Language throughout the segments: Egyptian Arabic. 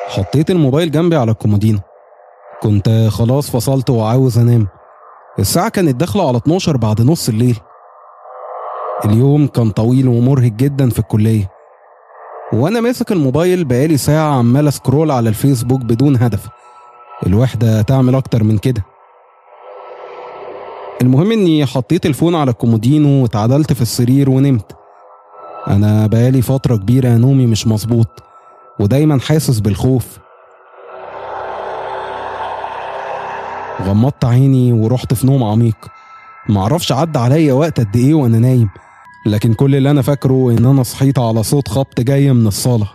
حطيت الموبايل جنبي على الكومودينو كنت خلاص فصلت وعاوز انام الساعة كانت داخلة على 12 بعد نص الليل اليوم كان طويل ومرهق جدا في الكلية وانا ماسك الموبايل بقالي ساعة عمال اسكرول على الفيسبوك بدون هدف الوحدة تعمل اكتر من كده المهم اني حطيت الفون على الكومودينو واتعدلت في السرير ونمت انا بقالي فترة كبيرة نومي مش مظبوط ودايما حاسس بالخوف غمضت عيني ورحت في نوم عميق معرفش عدى عليا وقت قد ايه وانا نايم لكن كل اللي انا فاكره ان انا صحيت على صوت خبط جاي من الصالة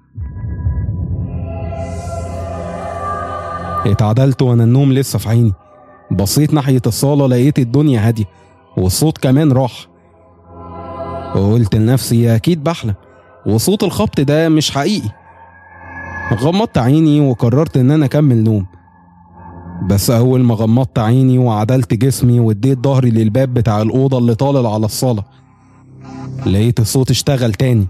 اتعدلت وانا النوم لسه في عيني بصيت ناحية الصالة لقيت الدنيا هادية والصوت كمان راح وقلت لنفسي أكيد بحلم وصوت الخبط ده مش حقيقي غمضت عيني وقررت إن أنا أكمل نوم بس أول ما غمضت عيني وعدلت جسمي واديت ظهري للباب بتاع الأوضة اللي طالع على الصالة لقيت الصوت اشتغل تاني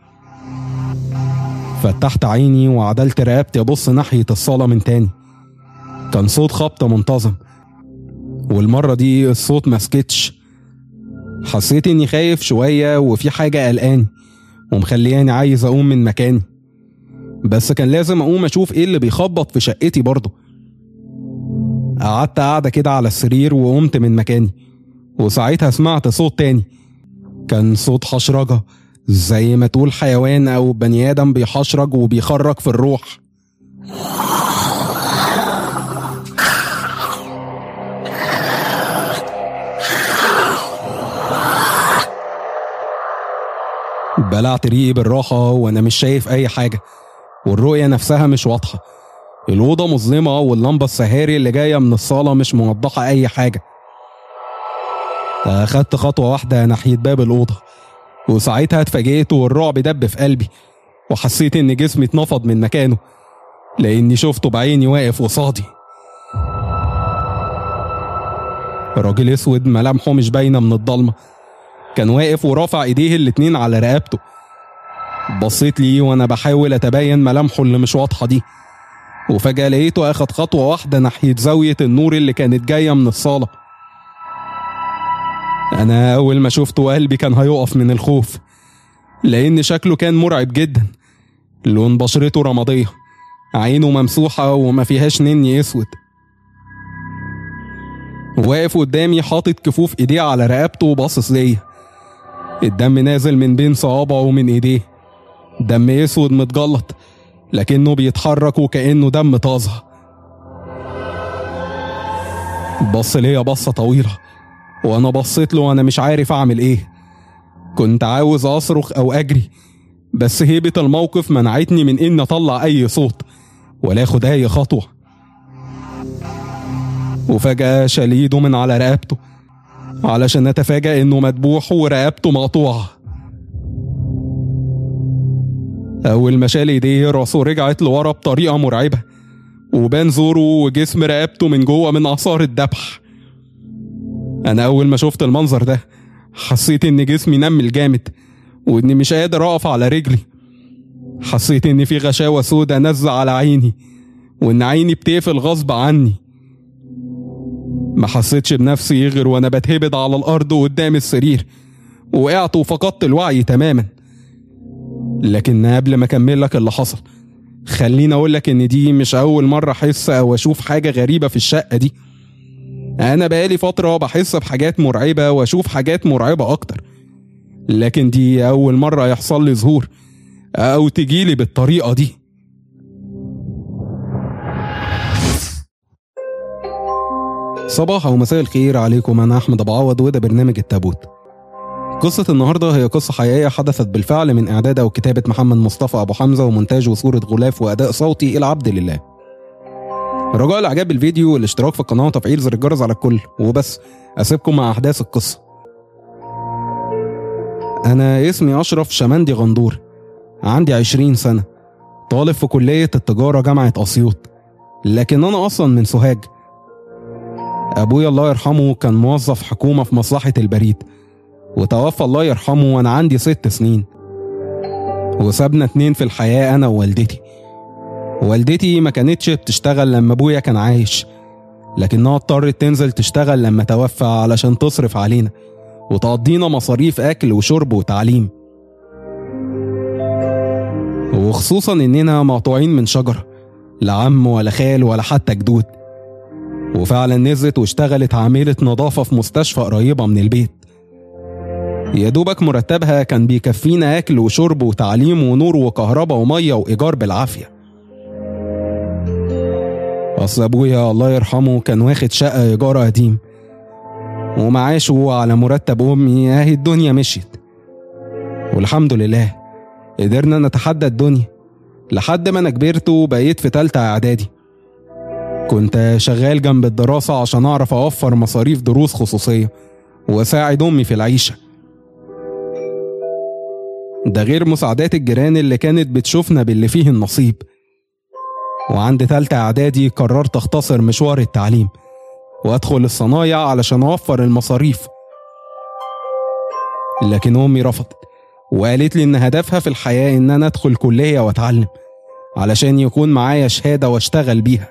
فتحت عيني وعدلت رقبتي أبص ناحية الصالة من تاني كان صوت خبط منتظم والمرة دي الصوت مسكتش حسيت اني خايف شوية وفي حاجة قلقاني ومخلياني عايز اقوم من مكاني بس كان لازم اقوم اشوف ايه اللي بيخبط في شقتي برضه قعدت قاعدة كده على السرير وقمت من مكاني وساعتها سمعت صوت تاني كان صوت حشرجة زي ما تقول حيوان أو بني آدم بيحشرج وبيخرج في الروح بلعت ريقي بالراحة وأنا مش شايف أي حاجة والرؤية نفسها مش واضحة الأوضة مظلمة واللمبة السهاري اللي جاية من الصالة مش موضحة أي حاجة أخدت خطوة واحدة ناحية باب الأوضة وساعتها اتفاجئت والرعب دب في قلبي وحسيت إن جسمي اتنفض من مكانه لأني شفته بعيني واقف قصادي راجل اسود ملامحه مش باينة من الضلمة كان واقف ورافع ايديه الاتنين على رقبته بصيت ليه وانا بحاول اتبين ملامحه اللي مش واضحة دي وفجأة لقيته اخد خطوة واحدة ناحية زاوية النور اللي كانت جاية من الصالة انا اول ما شفته قلبي كان هيقف من الخوف لان شكله كان مرعب جدا لون بشرته رمادية عينه ممسوحة وما فيهاش نني اسود واقف قدامي حاطط كفوف ايديه على رقبته وباصص ليا الدم نازل من بين صوابعه ومن ايديه دم اسود متجلط لكنه بيتحرك وكانه دم طازه بص ليا بصه طويله وانا بصيت له وانا مش عارف اعمل ايه كنت عاوز اصرخ او اجري بس هيبه الموقف منعتني من اني اطلع اي صوت ولا اخد اي خطوه وفجاه شال ايده من على رقبته علشان نتفاجأ انه مدبوح ورقبته مقطوعة أول ما شال ايديه راسه رجعت لورا بطريقة مرعبة وبان زوره وجسم رقبته من جوه من آثار الذبح أنا أول ما شفت المنظر ده حسيت إن جسمي نمل جامد وإني مش قادر أقف على رجلي حسيت إن في غشاوة سودة نازلة على عيني وإن عيني بتقفل غصب عني ما حسيتش بنفسي غير وانا بتهبد على الارض قدام السرير وقعت وفقدت الوعي تماما لكن قبل ما اكمل لك اللي حصل خليني اقول لك ان دي مش اول مره احس او اشوف حاجه غريبه في الشقه دي انا بقالي فتره بحس بحاجات مرعبه واشوف حاجات مرعبه اكتر لكن دي اول مره يحصل لي ظهور او تجيلي بالطريقه دي صباح او مساء الخير عليكم انا احمد ابو عوض وده برنامج التابوت قصة النهاردة هي قصة حقيقية حدثت بالفعل من إعداد أو كتابة محمد مصطفى أبو حمزة ومونتاج وصورة غلاف وأداء صوتي العبد لله. رجاء الإعجاب بالفيديو والاشتراك في القناة وتفعيل زر الجرس على الكل وبس أسيبكم مع أحداث القصة. أنا اسمي أشرف شمندي غندور عندي عشرين سنة طالب في كلية التجارة جامعة أسيوط لكن أنا أصلا من سوهاج أبويا الله يرحمه كان موظف حكومة في مصلحة البريد وتوفى الله يرحمه وأنا عندي ست سنين وسابنا اتنين في الحياة أنا ووالدتي والدتي ما كانتش بتشتغل لما ابويا كان عايش لكنها اضطرت تنزل تشتغل لما توفى علشان تصرف علينا وتقضينا مصاريف اكل وشرب وتعليم وخصوصا اننا مقطوعين من شجره لا عم ولا خال ولا حتى جدود وفعلا نزلت واشتغلت عاملة نظافة في مستشفى قريبة من البيت يا دوبك مرتبها كان بيكفينا أكل وشرب وتعليم ونور وكهرباء ومية وإيجار بالعافية أصل أبويا الله يرحمه كان واخد شقة إيجار قديم ومعاشه على مرتب أمي أهي الدنيا مشيت والحمد لله قدرنا نتحدى الدنيا لحد ما أنا كبرت وبقيت في تالتة إعدادي كنت شغال جنب الدراسة عشان أعرف أوفر مصاريف دروس خصوصية وأساعد أمي في العيشة ده غير مساعدات الجيران اللي كانت بتشوفنا باللي فيه النصيب وعند تالتة إعدادي قررت أختصر مشوار التعليم وأدخل الصنايع علشان أوفر المصاريف لكن أمي رفضت وقالت لي إن هدفها في الحياة إن أنا أدخل كلية وأتعلم علشان يكون معايا شهادة وأشتغل بيها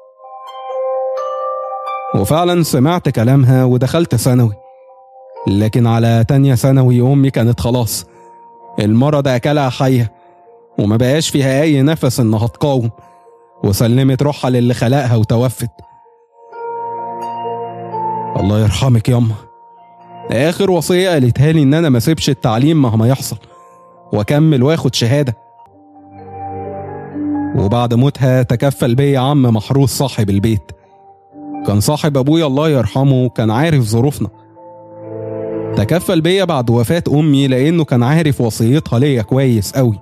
وفعلا سمعت كلامها ودخلت ثانوي لكن على تانية ثانوي أمي كانت خلاص المرض أكلها حية وما بقاش فيها أي نفس إنها تقاوم وسلمت روحها للي خلقها وتوفت الله يرحمك ياما آخر وصية قالتها لي إن أنا ما سيبش التعليم مهما يحصل وأكمل وآخد شهادة وبعد موتها تكفل بيا عم محروس صاحب البيت كان صاحب أبويا الله يرحمه كان عارف ظروفنا تكفل بيا بعد وفاة أمي لأنه كان عارف وصيتها ليا كويس أوي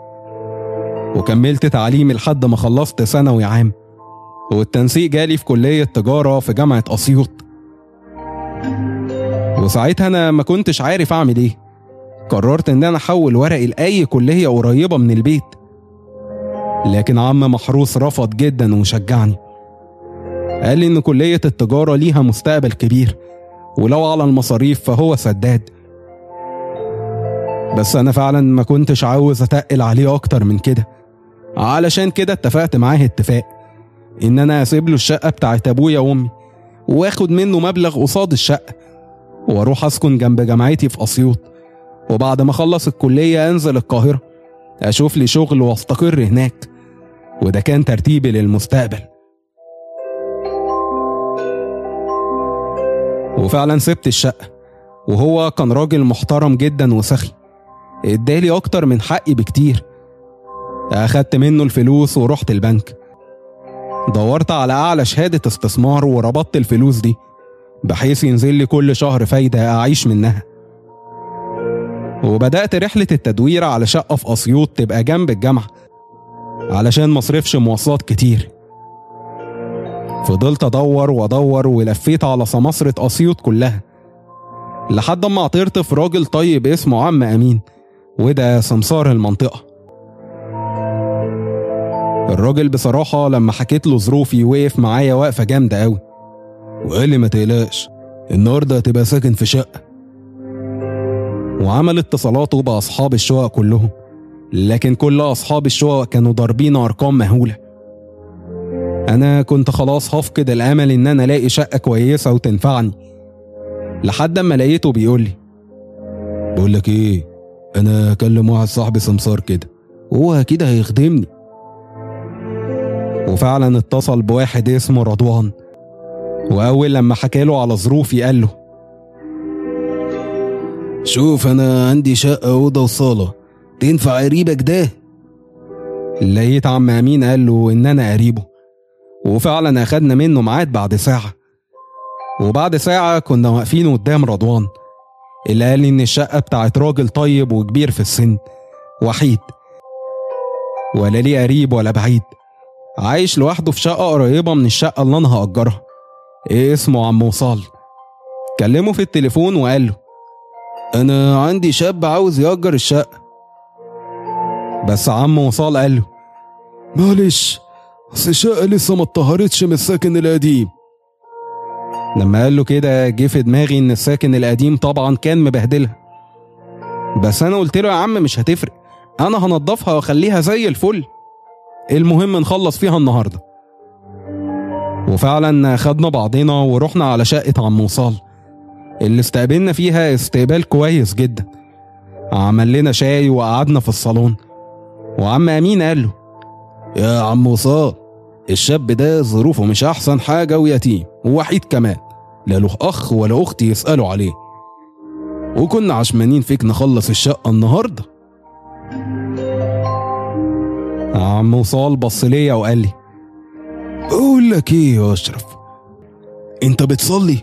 وكملت تعليمي لحد ما خلصت ثانوي عام والتنسيق جالي في كلية تجارة في جامعة أسيوط وساعتها أنا ما كنتش عارف أعمل إيه قررت إن أنا أحول ورقي لأي كلية قريبة من البيت لكن عم محروس رفض جدا وشجعني قال لي إن كلية التجارة ليها مستقبل كبير ولو على المصاريف فهو سداد بس أنا فعلا ما كنتش عاوز أتقل عليه أكتر من كده علشان كده اتفقت معاه اتفاق إن أنا أسيب له الشقة بتاعت أبويا وأمي وآخد منه مبلغ قصاد الشقة وأروح أسكن جنب جامعتي في أسيوط وبعد ما أخلص الكلية أنزل القاهرة أشوف لي شغل وأستقر هناك وده كان ترتيبي للمستقبل وفعلا سبت الشقة وهو كان راجل محترم جدا وسخي ادالي أكتر من حقي بكتير أخدت منه الفلوس ورحت البنك دورت على أعلى شهادة استثمار وربطت الفلوس دي بحيث ينزل لي كل شهر فايدة أعيش منها وبدأت رحلة التدوير على شقة في أسيوط تبقى جنب الجامعة علشان مصرفش مواصلات كتير فضلت أدور وأدور ولفيت على سماسرة أسيوط كلها لحد ما عطرت في راجل طيب اسمه عم أمين وده سمسار المنطقة الراجل بصراحة لما حكيت له ظروفي وقف معايا وقفة جامدة أوي وقال لي ما تقلقش النهاردة هتبقى ساكن في شقة وعمل اتصالاته بأصحاب الشقق كلهم لكن كل أصحاب الشقق كانوا ضاربين أرقام مهولة أنا كنت خلاص هفقد الأمل إن أنا ألاقي شقة كويسة وتنفعني لحد أما لقيته بيقول لي بقول لك إيه أنا أكلم واحد صاحبي سمسار كده وهو أكيد هيخدمني وفعلا اتصل بواحد اسمه رضوان وأول لما حكاله على ظروفي قال له شوف أنا عندي شقة أوضة وصالة تنفع قريبك ده لقيت عم أمين قال له إن أنا قريبه وفعلا أخدنا منه ميعاد بعد ساعة وبعد ساعة كنا واقفين قدام رضوان اللي قال لي إن الشقة بتاعت راجل طيب وكبير في السن وحيد ولا ليه قريب ولا بعيد عايش لوحده في شقة قريبة من الشقة اللي أنا هأجرها إيه اسمه عم وصال كلمه في التليفون وقال له أنا عندي شاب عاوز يأجر الشقة بس عم وصال قال له معلش أصل الشقة لسه ما اتطهرتش من الساكن القديم لما قال له كده جه في دماغي إن الساكن القديم طبعا كان مبهدلها بس أنا قلت له يا عم مش هتفرق أنا هنضفها وأخليها زي الفل المهم نخلص فيها النهارده وفعلا خدنا بعضنا ورحنا على شقة عم وصال اللي استقبلنا فيها استقبال كويس جدا عمل لنا شاي وقعدنا في الصالون وعم أمين قال له يا عم وصال الشاب ده ظروفه مش أحسن حاجة ويتيم ووحيد كمان لا له أخ ولا أخت يسألوا عليه وكنا عشمانين فيك نخلص الشقة النهاردة عم وصال بص ليا وقال لي بقول لك ايه يا اشرف انت بتصلي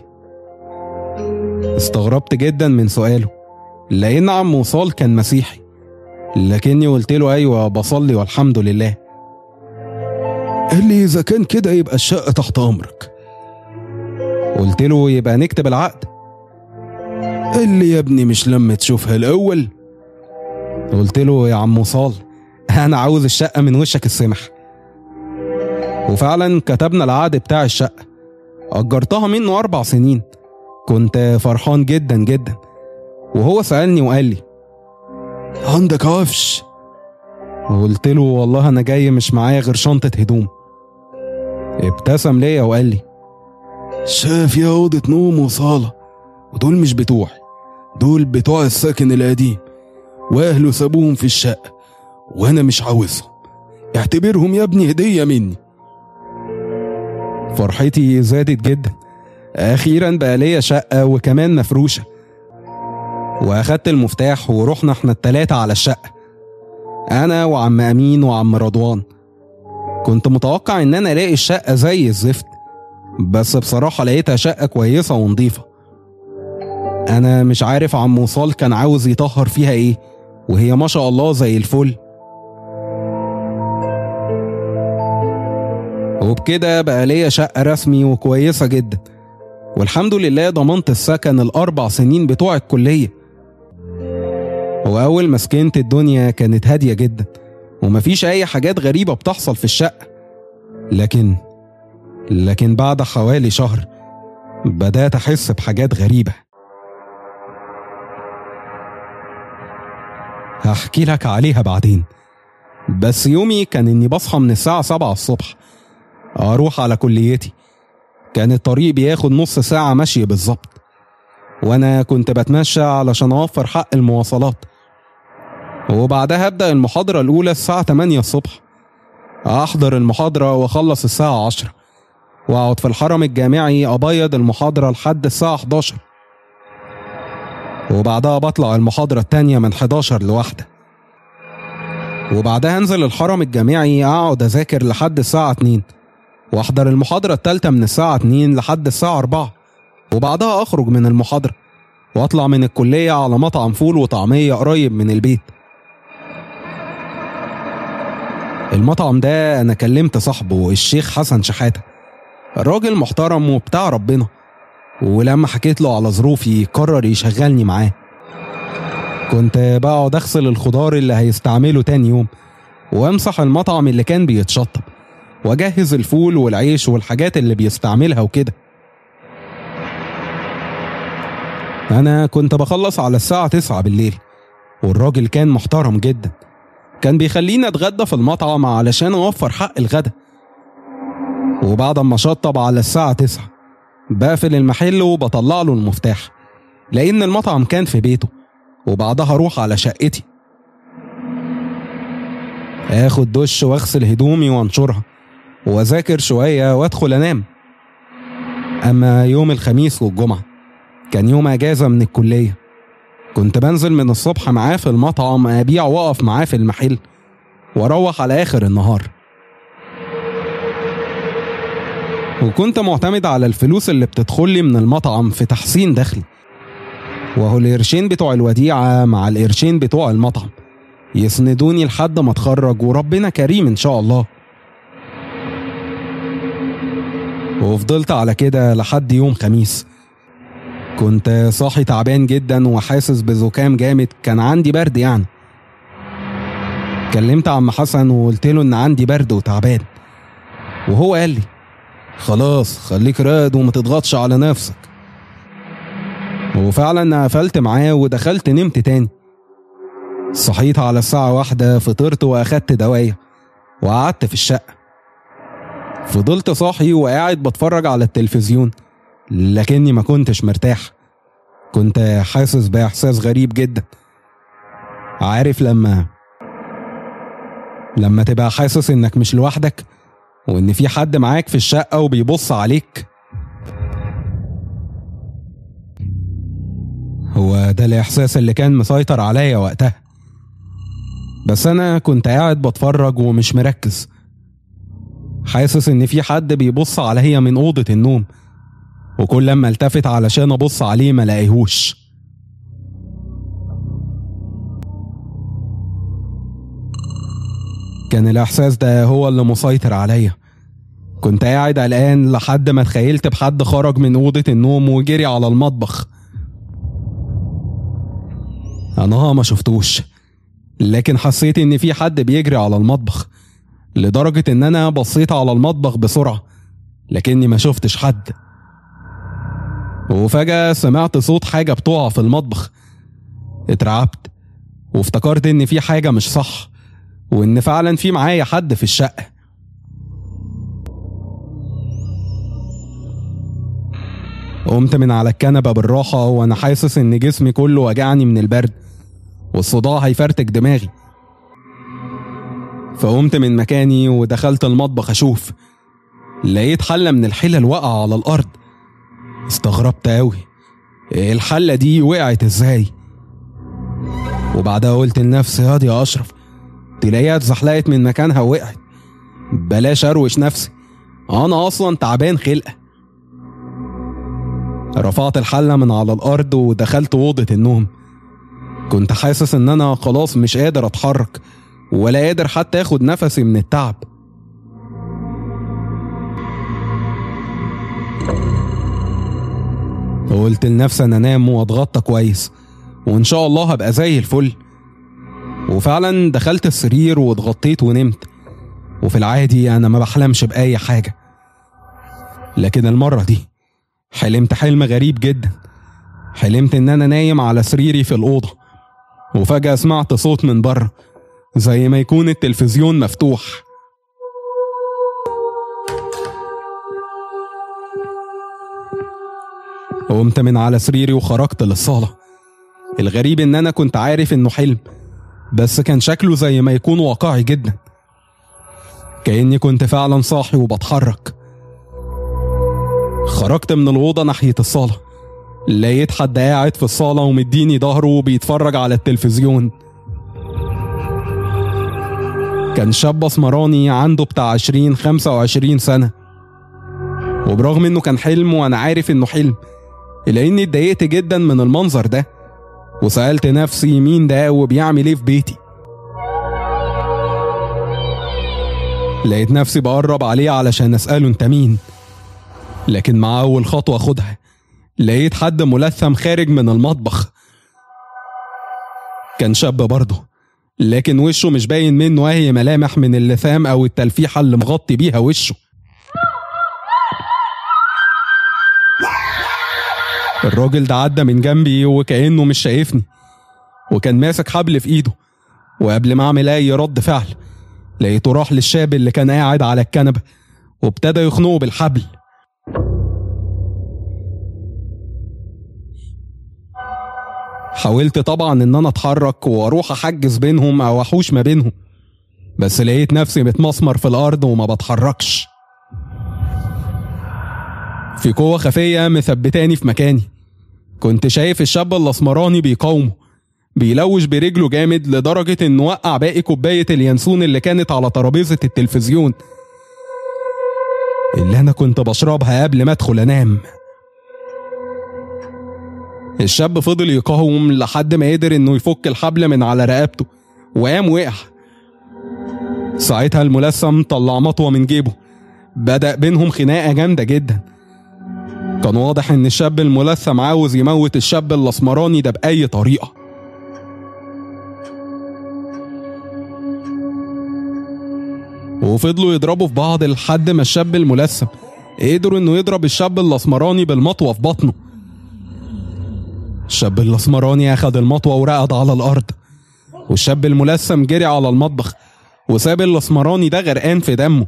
استغربت جدا من سؤاله لان عم وصال كان مسيحي لكني قلت له ايوه بصلي والحمد لله قال لي اذا كان كده يبقى الشقه تحت امرك قلت له يبقى نكتب العقد قال لي يا ابني مش لما تشوفها الاول قلت له يا عم وصال انا عاوز الشقه من وشك السمح وفعلا كتبنا العقد بتاع الشقه اجرتها منه اربع سنين كنت فرحان جدا جدا وهو سالني وقال لي عندك عفش قلت له والله انا جاي مش معايا غير شنطه هدوم ابتسم ليا وقال لي شاف يا اوضه نوم وصاله ودول مش بتوعي دول بتوع الساكن القديم واهله سابوهم في الشقه وانا مش عاوزهم اعتبرهم يا ابني هديه مني فرحتي زادت جدا اخيرا بقى ليا شقه وكمان مفروشه واخدت المفتاح ورحنا احنا التلاته على الشقه انا وعم امين وعم رضوان كنت متوقع ان انا الاقي الشقه زي الزفت بس بصراحه لقيتها شقه كويسه ونظيفه انا مش عارف عم وصال كان عاوز يطهر فيها ايه وهي ما شاء الله زي الفل وبكده بقى ليا شقة رسمي وكويسة جدا والحمد لله ضمنت السكن الأربع سنين بتوع الكلية وأول ما سكنت الدنيا كانت هادية جدا ومفيش أي حاجات غريبة بتحصل في الشقة لكن لكن بعد حوالي شهر بدأت أحس بحاجات غريبة هحكي لك عليها بعدين بس يومي كان إني بصحى من الساعة سبعة الصبح أروح على كليتي كان الطريق بياخد نص ساعة مشي بالظبط وأنا كنت بتمشى علشان أوفر حق المواصلات وبعدها أبدأ المحاضرة الأولى الساعة 8 الصبح أحضر المحاضرة وأخلص الساعة 10 وأقعد في الحرم الجامعي أبيض المحاضرة لحد الساعة 11 وبعدها بطلع المحاضرة التانية من 11 لواحدة وبعدها انزل الحرم الجامعي اقعد اذاكر لحد الساعة 2 واحضر المحاضرة التالتة من الساعة 2 لحد الساعة 4 وبعدها اخرج من المحاضرة واطلع من الكلية على مطعم فول وطعمية قريب من البيت المطعم ده انا كلمت صاحبه الشيخ حسن شحاتة الراجل محترم وبتاع ربنا ولما حكيت له على ظروفي قرر يشغلني معاه كنت بقعد اغسل الخضار اللي هيستعمله تاني يوم وامسح المطعم اللي كان بيتشطب واجهز الفول والعيش والحاجات اللي بيستعملها وكده انا كنت بخلص على الساعة تسعة بالليل والراجل كان محترم جدا كان بيخليني اتغدى في المطعم علشان اوفر حق الغدا وبعد ما شطب على الساعة تسعة بقفل المحل وبطلع له المفتاح لأن المطعم كان في بيته وبعدها أروح على شقتي آخد دش وأغسل هدومي وأنشرها وأذاكر شوية وأدخل أنام أما يوم الخميس والجمعة كان يوم أجازة من الكلية كنت بنزل من الصبح معاه في المطعم أبيع وأقف معاه في المحل وأروح على آخر النهار وكنت معتمد على الفلوس اللي بتدخلي من المطعم في تحسين دخلي وهو القرشين بتوع الوديعة مع القرشين بتوع المطعم يسندوني لحد ما اتخرج وربنا كريم ان شاء الله وفضلت على كده لحد يوم خميس كنت صاحي تعبان جدا وحاسس بزكام جامد كان عندي برد يعني كلمت عم حسن وقلت له ان عندي برد وتعبان وهو قال لي خلاص خليك راد وما تضغطش على نفسك وفعلا قفلت معاه ودخلت نمت تاني صحيت على الساعة واحدة فطرت وأخدت دوايا وقعدت في الشقة فضلت صاحي وقاعد بتفرج على التلفزيون لكني ما كنتش مرتاح كنت حاسس بإحساس غريب جدا عارف لما لما تبقى حاسس انك مش لوحدك وان في حد معاك في الشقة وبيبص عليك هو ده الإحساس اللي كان مسيطر عليا وقتها بس أنا كنت قاعد بتفرج ومش مركز حاسس إن في حد بيبص عليا من أوضة النوم وكل لما التفت علشان أبص عليه ما لاقيهوش كان الإحساس ده هو اللي مسيطر عليا كنت قاعد قلقان لحد ما تخيلت بحد خرج من أوضة النوم وجري على المطبخ أنا ما شفتوش لكن حسيت إن في حد بيجري على المطبخ لدرجة إن أنا بصيت على المطبخ بسرعة لكني ما شفتش حد وفجأة سمعت صوت حاجة بتقع في المطبخ اترعبت وافتكرت إن في حاجة مش صح وإن فعلا في معايا حد في الشقة قمت من على الكنبة بالراحة وأنا حاسس إن جسمي كله وجعني من البرد والصداع هيفرتك دماغي فقمت من مكاني ودخلت المطبخ أشوف لقيت حلة من الحلل واقعة على الأرض استغربت أوي الحلة دي وقعت إزاي وبعدها قلت لنفسي ياض يا أشرف تلاقيها اتزحلقت من مكانها ووقعت بلاش أروش نفسي أنا أصلا تعبان خلقة رفعت الحلة من على الأرض ودخلت أوضة النوم كنت حاسس إن أنا خلاص مش قادر أتحرك ولا قادر حتى آخد نفسي من التعب قلت لنفسي أنا أنام وأتغطى كويس وإن شاء الله هبقى زي الفل وفعلا دخلت السرير واتغطيت ونمت وفي العادي أنا ما بحلمش بأي حاجة لكن المرة دي حلمت حلم غريب جدا حلمت ان انا نايم على سريري في الاوضه وفجاه سمعت صوت من بره زي ما يكون التلفزيون مفتوح قمت من على سريري وخرجت للصاله الغريب ان انا كنت عارف انه حلم بس كان شكله زي ما يكون واقعي جدا كاني كنت فعلا صاحي وبتحرك خرجت من الأوضة ناحية الصالة لقيت حد قاعد في الصالة ومديني ظهره وبيتفرج على التلفزيون كان شاب اسمراني عنده بتاع عشرين خمسة وعشرين سنة وبرغم انه كان حلم وانا عارف انه حلم الا اني اتضايقت جدا من المنظر ده وسألت نفسي مين ده وبيعمل ايه في بيتي لقيت نفسي بقرب عليه علشان اسأله انت مين لكن مع أول خطوة أخدها لقيت حد ملثم خارج من المطبخ كان شاب برضه لكن وشه مش باين منه أي ملامح من اللثام أو التلفيحة اللي مغطي بيها وشه الراجل ده عدى من جنبي وكأنه مش شايفني وكان ماسك حبل في ايده وقبل ما اعمل اي رد فعل لقيته راح للشاب اللي كان قاعد على الكنبه وابتدى يخنقه بالحبل حاولت طبعا ان انا اتحرك واروح احجز بينهم او احوش ما بينهم بس لقيت نفسي متمسمر في الارض وما بتحركش في قوة خفية مثبتاني في مكاني كنت شايف الشاب الاسمراني بيقاومه بيلوش برجله جامد لدرجة انه وقع باقي كوباية اليانسون اللي كانت على ترابيزة التلفزيون اللي انا كنت بشربها قبل ما ادخل انام الشاب فضل يقاوم لحد ما قدر انه يفك الحبل من على رقبته وقام وقع ساعتها الملثم طلع مطوة من جيبه بدأ بينهم خناقة جامدة جدا كان واضح ان الشاب الملثم عاوز يموت الشاب الاسمراني ده بأي طريقة وفضلوا يضربوا في بعض لحد ما الشاب الملثم قدروا انه يضرب الشاب الاسمراني بالمطوة في بطنه الشاب الاسمراني اخد المطوة ورقد على الارض والشاب الملثم جري على المطبخ وساب الاسمراني ده غرقان في دمه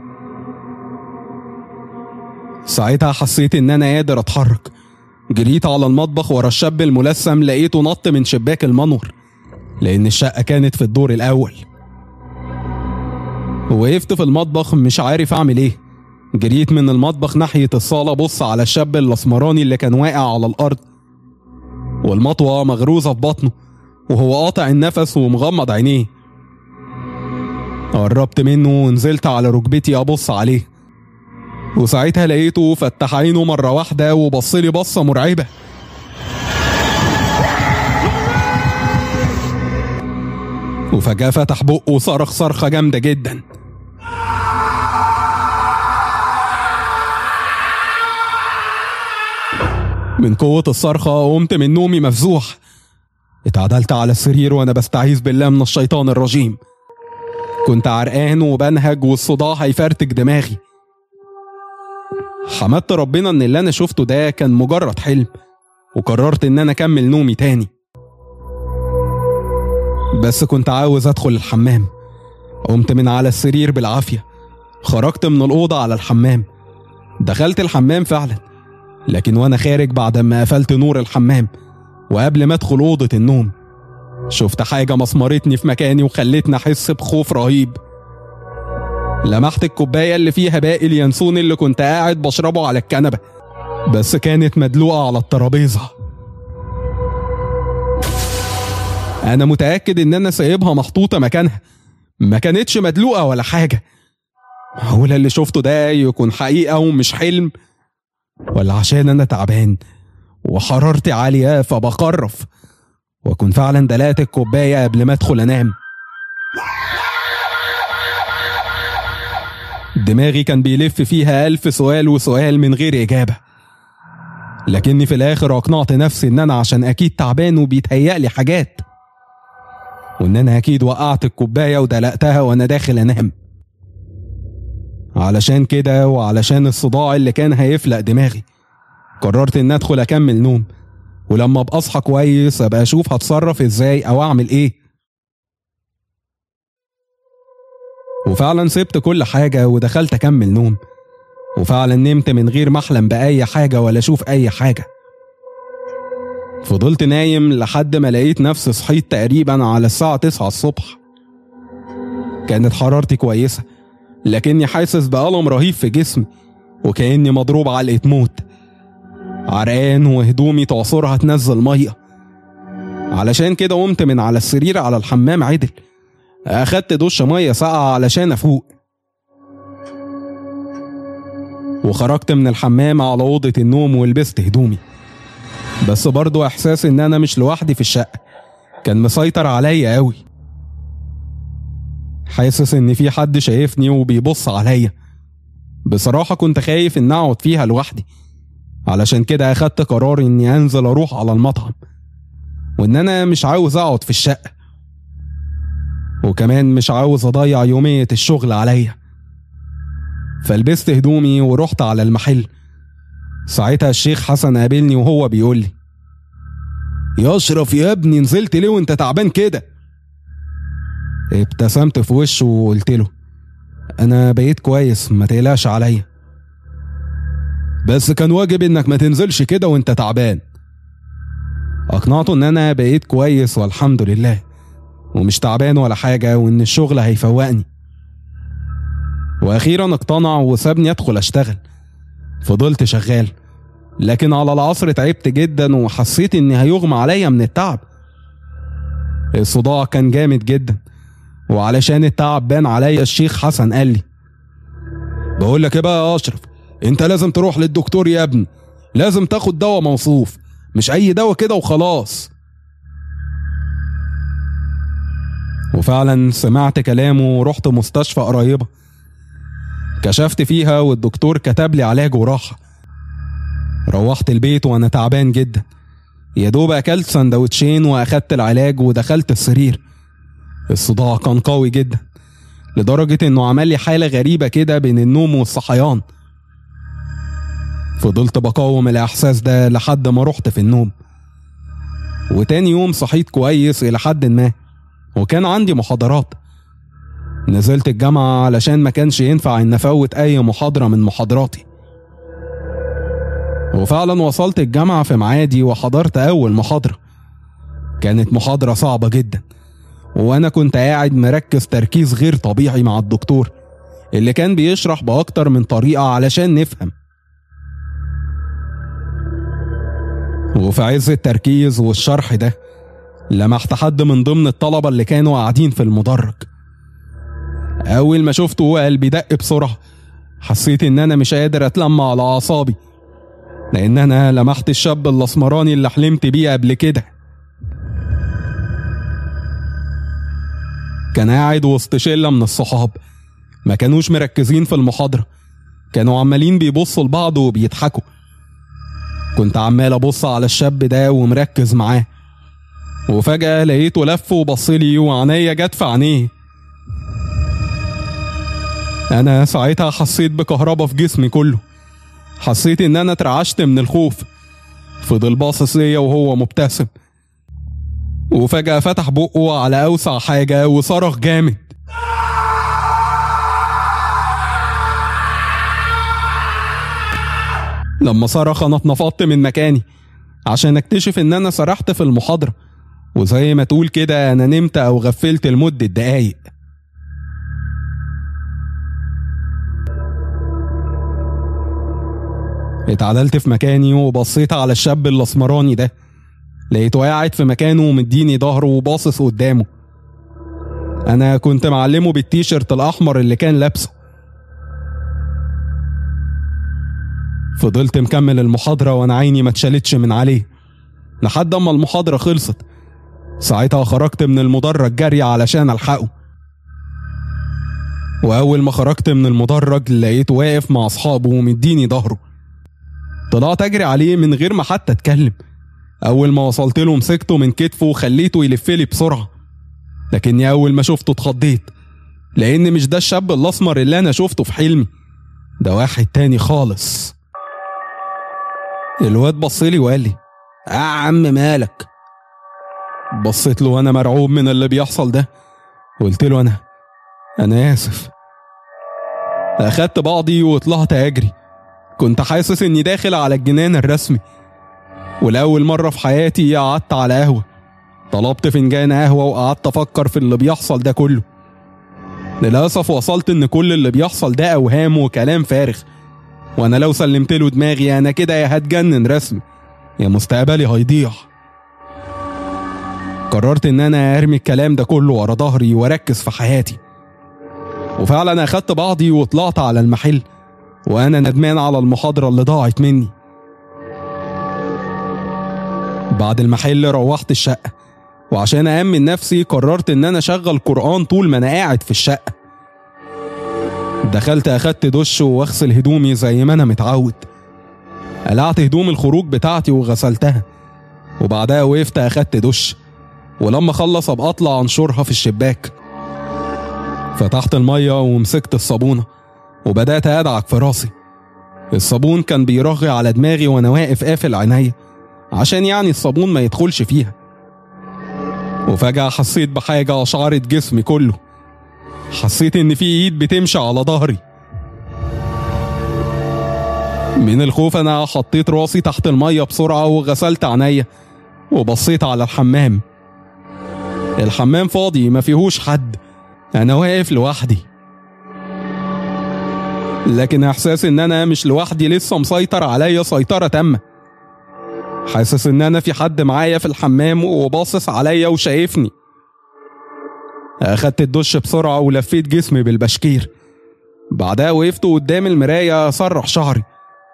ساعتها حسيت ان انا قادر اتحرك جريت على المطبخ ورا الشاب الملثم لقيته نط من شباك المنور لان الشقه كانت في الدور الاول وقفت في المطبخ مش عارف اعمل ايه جريت من المطبخ ناحيه الصاله بص على الشاب الاسمراني اللي كان واقع على الارض والمطوه مغروزه في بطنه وهو قاطع النفس ومغمض عينيه قربت منه ونزلت على ركبتي ابص عليه وساعتها لقيته فتح عينه مرة واحدة وبصلي بصة مرعبة وفجأة فتح بقه وصرخ صرخة جامدة جدا من قوة الصرخة قمت من نومي مفزوح اتعدلت على السرير وانا بستعيذ بالله من الشيطان الرجيم كنت عرقان وبنهج والصداع هيفرتك دماغي حمدت ربنا ان اللي انا شفته ده كان مجرد حلم وقررت ان انا اكمل نومي تاني بس كنت عاوز ادخل الحمام قمت من على السرير بالعافية خرجت من الأوضة على الحمام دخلت الحمام فعلا لكن وانا خارج بعد ما قفلت نور الحمام وقبل ما ادخل أوضة النوم شفت حاجة مسمرتني في مكاني وخلتني أحس بخوف رهيب لمحت الكوباية اللي فيها باقي اليانسون اللي كنت قاعد بشربه على الكنبة بس كانت مدلوقة على الترابيزة أنا متأكد إن أنا سايبها محطوطة مكانها ما كانتش مدلوقة ولا حاجة معقولة اللي شفته ده يكون حقيقة ومش حلم ولا عشان أنا تعبان وحرارتي عالية فبقرف وأكون فعلا دلقت الكوباية قبل ما أدخل أنام دماغي كان بيلف فيها ألف سؤال وسؤال من غير إجابة لكني في الآخر أقنعت نفسي إن أنا عشان أكيد تعبان وبيتهيألي حاجات وإن أنا أكيد وقعت الكوباية ودلقتها وأنا داخل أنام علشان كده وعلشان الصداع اللي كان هيفلق دماغي قررت إن أدخل أكمل نوم ولما أبقى أصحى كويس أبقى أشوف هتصرف إزاي أو أعمل إيه وفعلا سبت كل حاجة ودخلت أكمل نوم وفعلا نمت من غير ما أحلم بأي حاجة ولا أشوف أي حاجة فضلت نايم لحد ما لقيت نفسي صحيت تقريبا على الساعة 9 الصبح كانت حرارتي كويسة لكني حاسس بألم رهيب في جسمي وكأني مضروب علقة موت عرقان وهدومي تعصرها تنزل مية علشان كده قمت من على السرير على الحمام عدل أخدت دش مية ساقعة علشان أفوق وخرجت من الحمام على أوضة النوم ولبست هدومي بس برضو إحساس إن أنا مش لوحدي في الشقة كان مسيطر عليا أوي حاسس إن في حد شايفني وبيبص عليا بصراحة كنت خايف إن أقعد فيها لوحدي علشان كده أخدت قرار إني أنزل أروح على المطعم وإن أنا مش عاوز أقعد في الشقة وكمان مش عاوز أضيع يومية الشغل عليا فلبست هدومي ورحت على المحل ساعتها الشيخ حسن قابلني وهو بيقول لي يا اشرف يا ابني نزلت ليه وانت تعبان كده ابتسمت في وشه وقلت له انا بقيت كويس ما تقلقش عليا بس كان واجب انك ما تنزلش كده وانت تعبان اقنعته ان انا بقيت كويس والحمد لله ومش تعبان ولا حاجة وان الشغل هيفوقني واخيرا اقتنع وسابني ادخل اشتغل فضلت شغال لكن على العصر تعبت جدا وحسيت اني هيغمى عليا من التعب الصداع كان جامد جدا وعلشان التعب بان عليا الشيخ حسن قال لي بقول لك ايه بقى يا اشرف انت لازم تروح للدكتور يا ابني لازم تاخد دواء موصوف مش اي دواء كده وخلاص وفعلا سمعت كلامه ورحت مستشفى قريبه كشفت فيها والدكتور كتب لي علاج وراحة روحت البيت وانا تعبان جدا يا دوب اكلت سندوتشين واخدت العلاج ودخلت السرير الصداع كان قوي جدا لدرجة انه عمل لي حالة غريبة كده بين النوم والصحيان فضلت بقاوم الاحساس ده لحد ما رحت في النوم وتاني يوم صحيت كويس الى حد ما وكان عندي محاضرات نزلت الجامعة علشان ما كانش ينفع إن أفوت أي محاضرة من محاضراتي وفعلا وصلت الجامعة في معادي وحضرت أول محاضرة كانت محاضرة صعبة جدا وأنا كنت قاعد مركز تركيز غير طبيعي مع الدكتور اللي كان بيشرح بأكتر من طريقة علشان نفهم وفي عز التركيز والشرح ده لمحت حد من ضمن الطلبة اللي كانوا قاعدين في المدرج أول ما شفته قلبي دق بسرعة حسيت إن أنا مش قادر أتلم على أعصابي لأن أنا لمحت الشاب الأسمراني اللي حلمت بيه قبل كده كان قاعد وسط شلة من الصحاب ما كانوش مركزين في المحاضرة كانوا عمالين بيبصوا لبعض وبيضحكوا كنت عمال أبص على الشاب ده ومركز معاه وفجأة لقيته لف وبصلي وعينيا جت في عينيه أنا ساعتها حسيت بكهربا في جسمي كله حسيت إن أنا اترعشت من الخوف فضل باصص ليا وهو مبتسم وفجأة فتح بقه على أوسع حاجة وصرخ جامد لما صرخ أنا اتنفضت من مكاني عشان اكتشف إن أنا سرحت في المحاضرة وزي ما تقول كده أنا نمت أو غفلت لمدة دقايق اتعدلت في مكاني وبصيت على الشاب الاسمراني ده لقيته قاعد في مكانه ومديني ظهره وباصص قدامه انا كنت معلمه بالتيشيرت الاحمر اللي كان لابسه فضلت مكمل المحاضرة وانا عيني ما اتشالتش من عليه لحد اما المحاضرة خلصت ساعتها خرجت من المدرج جري علشان الحقه واول ما خرجت من المدرج لقيته واقف مع اصحابه ومديني ظهره طلعت اجري عليه من غير ما حتى اتكلم اول ما وصلت له مسكته من كتفه وخليته يلف لي بسرعه لكني اول ما شفته اتخضيت لان مش ده الشاب الاسمر اللي انا شفته في حلمي ده واحد تاني خالص الواد بصلي وقال لي اه عم مالك بصيت له وانا مرعوب من اللي بيحصل ده قلت له انا انا اسف اخدت بعضي وطلعت اجري كنت حاسس اني داخل على الجنان الرسمي ولاول مره في حياتي قعدت على قهوه طلبت فنجان قهوه وقعدت افكر في اللي بيحصل ده كله للاسف وصلت ان كل اللي بيحصل ده اوهام وكلام فارغ وانا لو سلمت له دماغي انا كده يا هتجنن رسمي يا مستقبلي هيضيع قررت ان انا ارمي الكلام ده كله ورا ظهري واركز في حياتي وفعلا اخدت بعضي وطلعت على المحل وانا ندمان على المحاضره اللي ضاعت مني بعد المحل روحت الشقه وعشان أأمن نفسي قررت إن أنا أشغل قرآن طول ما أنا قاعد في الشقة دخلت أخدت دش وأغسل هدومي زي ما أنا متعود قلعت هدوم الخروج بتاعتي وغسلتها وبعدها وقفت أخدت دش ولما خلص أبقى أطلع أنشرها في الشباك فتحت المية ومسكت الصابونة وبدأت أدعك في راسي الصابون كان بيرغي على دماغي وأنا واقف قافل عينيا عشان يعني الصابون ما يدخلش فيها وفجأة حسيت بحاجة أشعرت جسمي كله حسيت إن في إيد بتمشي على ظهري من الخوف أنا حطيت راسي تحت المية بسرعة وغسلت عينيا وبصيت على الحمام الحمام فاضي ما فيهوش حد أنا واقف لوحدي لكن إحساس إن أنا مش لوحدي لسه مسيطر عليا سيطرة تامة حاسس ان انا في حد معايا في الحمام وباصص عليا وشايفني اخدت الدش بسرعة ولفيت جسمي بالبشكير بعدها وقفت قدام المراية اسرح شعري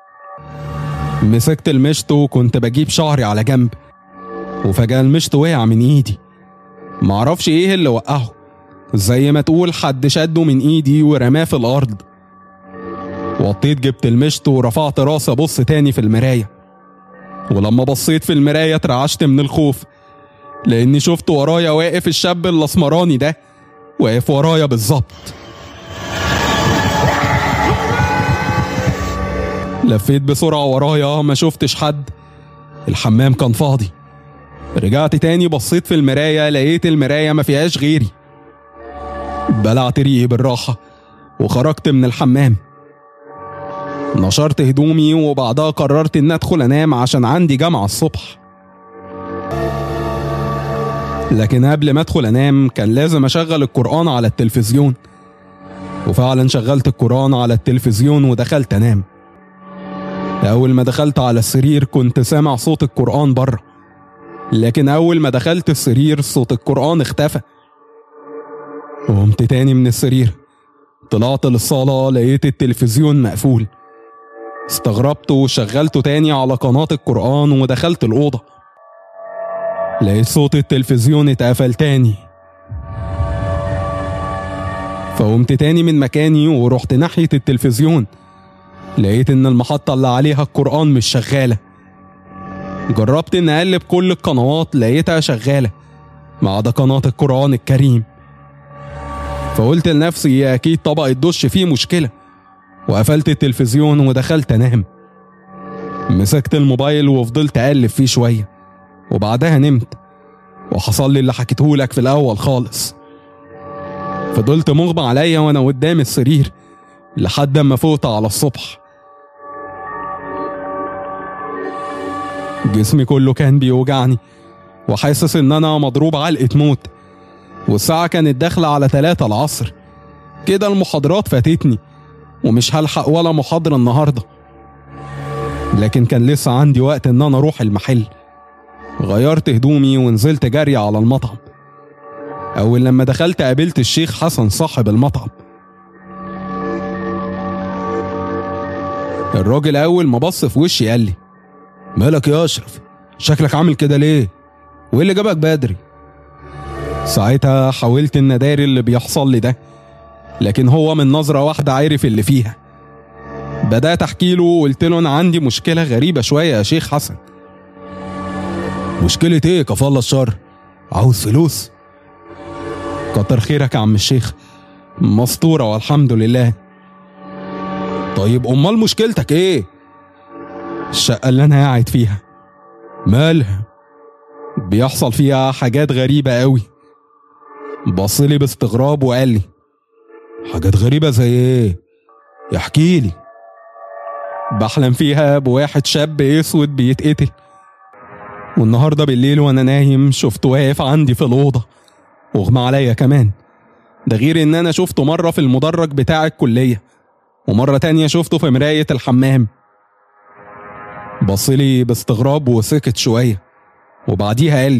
مسكت المشط وكنت بجيب شعري على جنب وفجأة المشط وقع من ايدي معرفش ايه اللي وقعه زي ما تقول حد شده من ايدي ورماه في الارض وطيت جبت المشط ورفعت راسي ابص تاني في المرايه ولما بصيت في المراية اترعشت من الخوف لأني شفت ورايا واقف الشاب الأسمراني ده واقف ورايا بالظبط لفيت بسرعة ورايا ما شفتش حد الحمام كان فاضي رجعت تاني بصيت في المراية لقيت المراية ما فيهاش غيري بلعت ريقي بالراحة وخرجت من الحمام نشرت هدومي وبعدها قررت إن أدخل أنام عشان عندي جامعة الصبح لكن قبل ما أدخل أنام كان لازم أشغل القرآن على التلفزيون وفعلا شغلت القرآن على التلفزيون ودخلت أنام أول ما دخلت على السرير كنت سامع صوت القرآن بره لكن أول ما دخلت السرير صوت القرآن اختفى قمت تاني من السرير طلعت للصالة لقيت التلفزيون مقفول استغربت وشغلته تاني على قناة القرآن ودخلت الأوضة لقيت صوت التلفزيون اتقفل تاني فقمت تاني من مكاني ورحت ناحية التلفزيون لقيت إن المحطة اللي عليها القرآن مش شغالة جربت إن أقلب كل القنوات لقيتها شغالة ما عدا قناة القرآن الكريم فقلت لنفسي أكيد طبق الدش فيه مشكلة وقفلت التلفزيون ودخلت أنام مسكت الموبايل وفضلت أقلب فيه شوية وبعدها نمت وحصل لي اللي حكيتهولك في الأول خالص فضلت مغمى عليا وأنا قدام السرير لحد ما فوت على الصبح جسمي كله كان بيوجعني وحاسس ان انا مضروب علقة موت والساعة كانت داخلة على تلاتة العصر كده المحاضرات فاتتني ومش هلحق ولا محاضرة النهاردة لكن كان لسه عندي وقت ان انا اروح المحل غيرت هدومي ونزلت جري على المطعم اول لما دخلت قابلت الشيخ حسن صاحب المطعم الراجل اول ما بص في وشي قال لي مالك يا اشرف شكلك عامل كده ليه وايه اللي جابك بدري ساعتها حاولت ان اداري اللي بيحصل لي ده لكن هو من نظرة واحدة عارف اللي فيها بدأت أحكي له وقلت له أنا عندي مشكلة غريبة شوية يا شيخ حسن مشكلة إيه كفالة الشر؟ عاوز فلوس؟ كتر خيرك يا عم الشيخ مسطورة والحمد لله طيب أمال مشكلتك إيه؟ الشقة اللي أنا قاعد فيها مالها؟ بيحصل فيها حاجات غريبة قوي بصلي باستغراب وقال لي حاجات غريبة زي ايه؟ يحكي لي بحلم فيها بواحد شاب اسود بيتقتل والنهارده بالليل وانا نايم شفته واقف عندي في الأوضة واغمى عليا كمان ده غير ان انا شفته مرة في المدرج بتاع الكلية ومرة تانية شفته في مراية الحمام بصلي باستغراب وسكت شوية وبعديها قال لي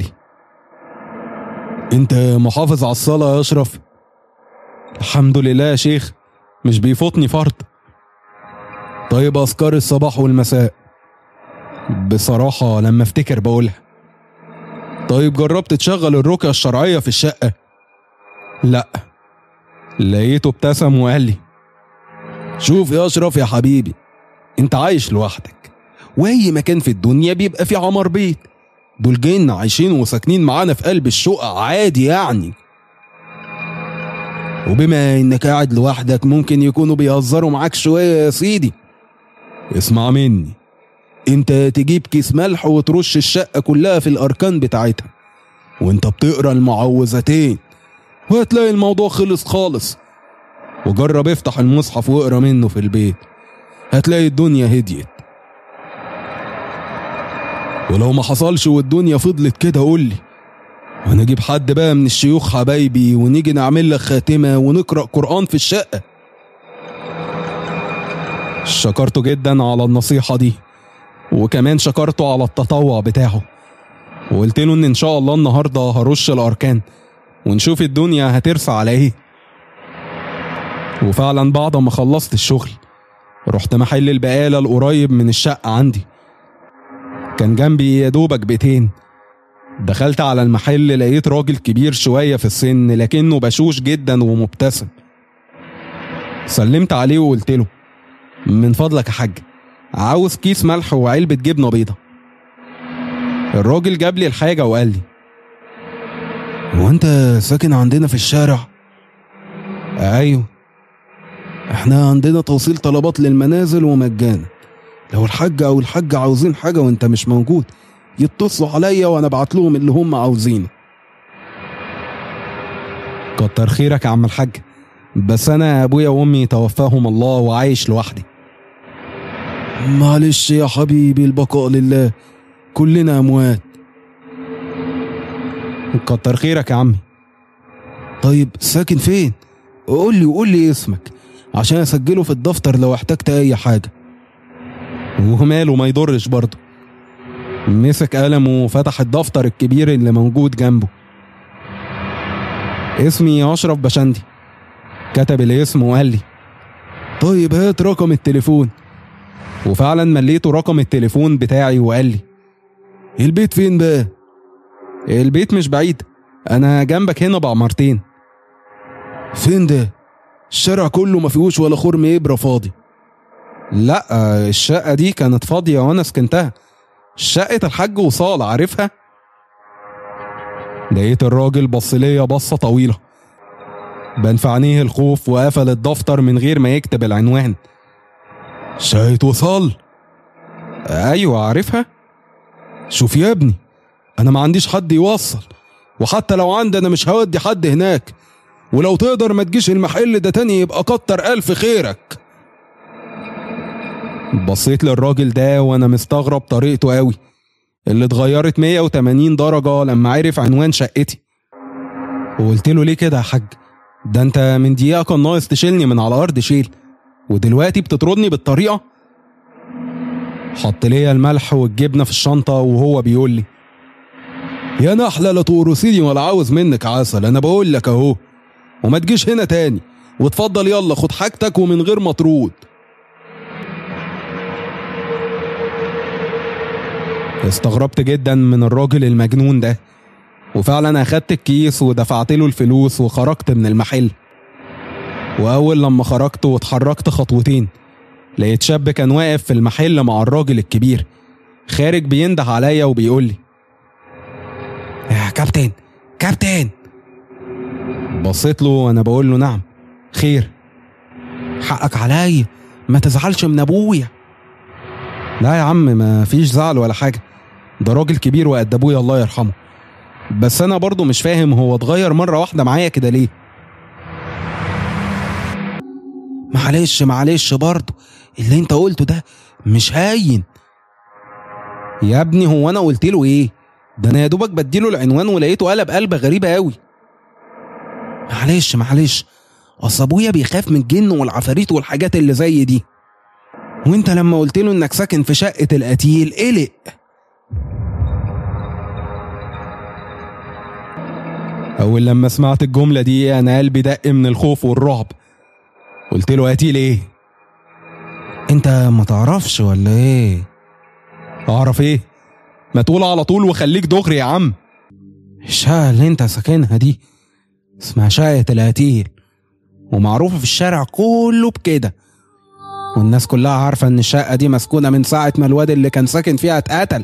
انت محافظ على الصلاة يا اشرف الحمد لله يا شيخ مش بيفوتني فرض طيب اذكار الصباح والمساء بصراحة لما افتكر بقولها طيب جربت تشغل الرقية الشرعية في الشقة لا لقيته ابتسم وقال لي شوف يا اشرف يا حبيبي انت عايش لوحدك واي مكان في الدنيا بيبقى فيه عمر بيت دول جايين عايشين وساكنين معانا في قلب الشقة عادي يعني وبما انك قاعد لوحدك ممكن يكونوا بيهزروا معاك شوية يا سيدي اسمع مني انت تجيب كيس ملح وترش الشقة كلها في الاركان بتاعتها وانت بتقرا المعوذتين وهتلاقي الموضوع خلص خالص وجرب افتح المصحف واقرا منه في البيت هتلاقي الدنيا هديت ولو ما حصلش والدنيا فضلت كده قول لي ونجيب حد بقى من الشيوخ حبايبي ونيجي نعمل لك خاتمة ونقرأ قرآن في الشقة شكرته جدا على النصيحة دي وكمان شكرته على التطوع بتاعه وقلت له ان ان شاء الله النهارده هرش الاركان ونشوف الدنيا هترسى على ايه وفعلا بعد ما خلصت الشغل رحت محل البقالة القريب من الشقة عندي كان جنبي يا دوبك بيتين دخلت على المحل لقيت راجل كبير شوية في السن لكنه بشوش جدا ومبتسم سلمت عليه وقلت له من فضلك يا حاج عاوز كيس ملح وعلبة جبنة بيضة الراجل جاب لي الحاجة وقال لي هو انت ساكن عندنا في الشارع ايوه احنا عندنا توصيل طلبات للمنازل ومجانا لو الحاج او الحاج عاوزين حاجة وانت مش موجود يتصلوا عليا وانا ابعت لهم اللي هم عاوزينه كتر خيرك يا عم الحاج بس انا ابويا وامي توفاهم الله وعايش لوحدي معلش يا حبيبي البقاء لله كلنا اموات كتر خيرك يا عمي طيب ساكن فين قول لي وقول لي اسمك عشان اسجله في الدفتر لو احتجت اي حاجه وماله ما يضرش برضه مسك قلم وفتح الدفتر الكبير اللي موجود جنبه اسمي أشرف بشندي كتب الاسم وقال لي طيب هات رقم التليفون وفعلا مليته رقم التليفون بتاعي وقال لي البيت فين بقى البيت مش بعيد أنا جنبك هنا بعمرتين فين ده الشارع كله ما فيهوش ولا خرم ابره فاضي لا الشقة دي كانت فاضية وأنا سكنتها شقة الحاج وصال عارفها؟ لقيت الراجل بص ليا بصة طويلة بان في عينيه الخوف وقفل الدفتر من غير ما يكتب العنوان شقة وصال أيوة عارفها؟ شوف يا ابني انا ما عنديش حد يوصل وحتى لو عندي انا مش هودي حد هناك ولو تقدر ما تجيش المحل ده تاني يبقى كتر الف خيرك بصيت للراجل ده وانا مستغرب طريقته قوي اللي اتغيرت 180 درجة لما عرف عنوان شقتي وقلت له ليه كده يا حاج ده انت من دقيقة كان ناقص تشيلني من على أرض شيل ودلوقتي بتطردني بالطريقة حط ليا الملح والجبنة في الشنطة وهو بيقول لي يا نحلة لا تقرصيني ولا عاوز منك عسل انا بقول لك اهو وما تجيش هنا تاني واتفضل يلا خد حاجتك ومن غير مطرود استغربت جدا من الراجل المجنون ده وفعلا اخدت الكيس ودفعت له الفلوس وخرجت من المحل واول لما خرجت واتحركت خطوتين لقيت شاب كان واقف في المحل مع الراجل الكبير خارج بينده عليا وبيقول لي يا كابتن كابتن بصيت له وانا بقول له نعم خير حقك عليا ما تزعلش من ابويا لا يا عم ما فيش زعل ولا حاجة ده راجل كبير وقد ابويا الله يرحمه بس انا برضه مش فاهم هو اتغير مرة واحدة معايا كده ليه معلش معلش برضه اللي انت قلته ده مش هاين يا ابني هو انا قلت له ايه ده انا يا دوبك بديله العنوان ولقيته قلب قلبة غريبة قوي معلش معلش اصل ابويا بيخاف من الجن والعفاريت والحاجات اللي زي دي وانت لما قلت له انك ساكن في شقة القتيل قلق اول لما سمعت الجملة دي انا قلبي دق من الخوف والرعب قلت له قتيل ايه انت ما تعرفش ولا ايه اعرف ايه ما تقول على طول وخليك دغري يا عم الشقة اللي انت ساكنها دي اسمها شقة القتيل ومعروفة في الشارع كله بكده والناس كلها عارفة ان الشقة دي مسكونة من ساعة ما الواد اللي كان ساكن فيها اتقتل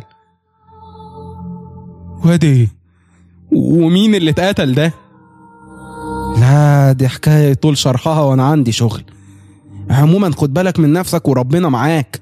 واد ايه ومين اللي اتقتل ده لا دي حكاية طول شرحها وانا عندي شغل عموما خد بالك من نفسك وربنا معاك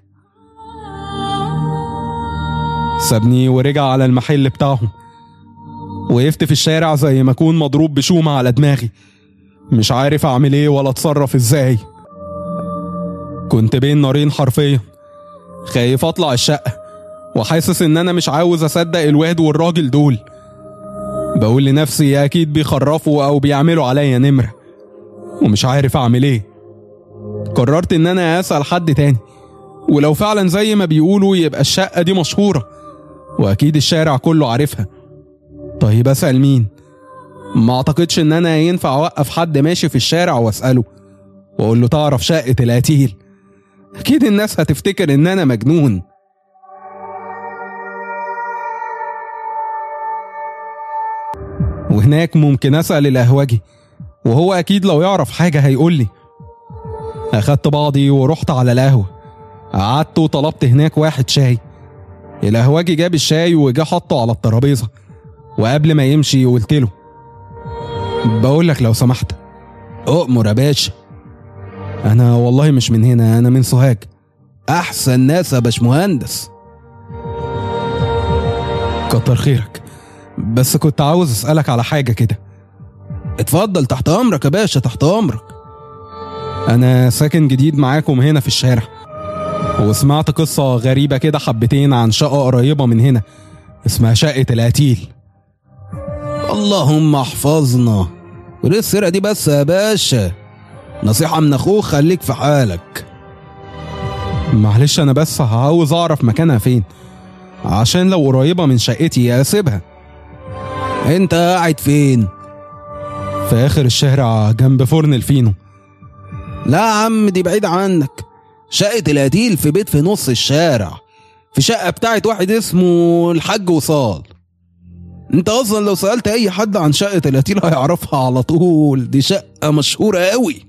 سابني ورجع على المحل بتاعهم وقفت في الشارع زي ما اكون مضروب بشومة على دماغي مش عارف اعمل ايه ولا اتصرف ازاي كنت بين نارين حرفيا خايف اطلع الشقة وحاسس ان انا مش عاوز اصدق الواد والراجل دول بقول لنفسي اكيد بيخرفوا او بيعملوا عليا نمرة ومش عارف اعمل ايه قررت ان انا اسأل حد تاني ولو فعلا زي ما بيقولوا يبقى الشقة دي مشهورة واكيد الشارع كله عارفها طيب اسأل مين ما اعتقدش ان انا ينفع اوقف حد ماشي في الشارع واسأله واقول له تعرف شقة القتيل اكيد الناس هتفتكر ان انا مجنون وهناك ممكن اسأل القهوجي وهو اكيد لو يعرف حاجة هيقول لي اخدت بعضي ورحت على القهوة قعدت وطلبت هناك واحد شاي القهوجي جاب الشاي وجا حطه على الترابيزة وقبل ما يمشي قلت له بقول لك لو سمحت اؤمر يا باشا انا والله مش من هنا انا من سوهاج احسن ناس يا باشمهندس كتر خيرك بس كنت عاوز اسالك على حاجه كده اتفضل تحت امرك يا باشا تحت امرك أنا ساكن جديد معاكم هنا في الشارع وسمعت قصة غريبة كده حبتين عن شقة قريبة من هنا اسمها شقة القتيل اللهم احفظنا وليه السرقة دي بس يا باشا نصيحة من أخوك خليك في حالك معلش أنا بس عاوز أعرف مكانها فين عشان لو قريبة من شقتي أسيبها أنت قاعد فين؟ في آخر الشارع جنب فرن الفينو لا يا عم دي بعيد عنك شقة القتيل في بيت في نص الشارع في شقة بتاعت واحد اسمه الحاج وصال انت اصلا لو سألت اي حد عن شقة القتيل هيعرفها على طول دي شقة مشهورة قوي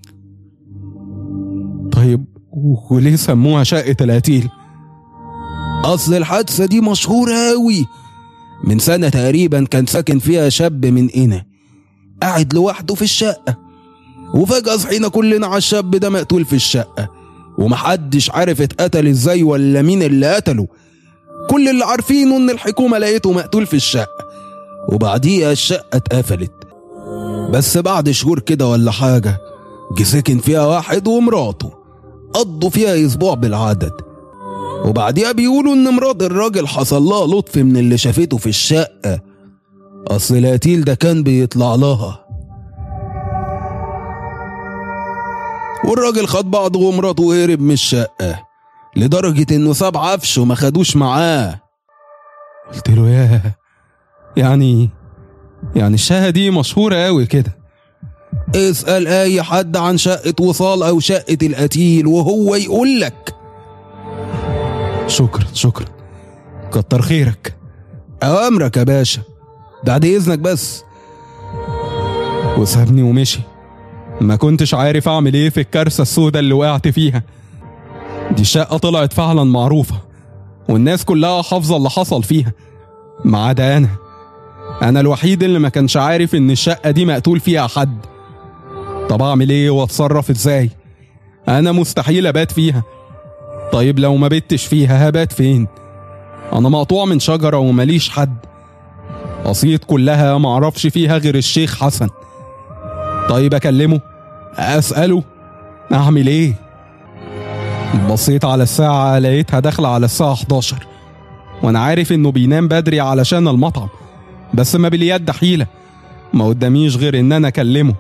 طيب وليه سموها شقة القتيل؟ اصل الحادثة دي مشهورة قوي من سنة تقريبا كان ساكن فيها شاب من هنا قاعد لوحده في الشقة وفجأة صحينا كلنا على الشاب ده مقتول في الشقة ومحدش عارف اتقتل ازاي ولا مين اللي قتله كل اللي عارفينه ان الحكومة لقيته مقتول في الشقة وبعديها الشقة اتقفلت بس بعد شهور كده ولا حاجة جه سكن فيها واحد ومراته قضوا فيها اسبوع بالعدد وبعديها بيقولوا ان مرات الراجل حصل لها لطف من اللي شافته في الشقة اصل القتيل ده كان بيطلع لها والراجل خد بعضه ومراته وهرب من الشقة لدرجة انه ساب عفش وما خدوش معاه قلت له ياه يعني يعني الشقة دي مشهورة قوي كده اسأل اي حد عن شقة وصال او شقة القتيل وهو يقول لك شكرا شكرا كتر خيرك اوامرك يا باشا بعد اذنك بس وسابني ومشي ما كنتش عارف اعمل ايه في الكارثة السوداء اللي وقعت فيها دي شقة طلعت فعلا معروفة والناس كلها حافظة اللي حصل فيها ما عدا انا انا الوحيد اللي ما كانش عارف ان الشقة دي مقتول فيها حد طب اعمل ايه واتصرف ازاي انا مستحيل ابات فيها طيب لو ما بتش فيها هبات فين انا مقطوع من شجرة ومليش حد قصيد كلها معرفش فيها غير الشيخ حسن طيب اكلمه اساله اعمل ايه بصيت على الساعة لقيتها داخلة على الساعة 11 وانا عارف انه بينام بدري علشان المطعم بس ما باليد حيلة ما قداميش غير ان انا اكلمه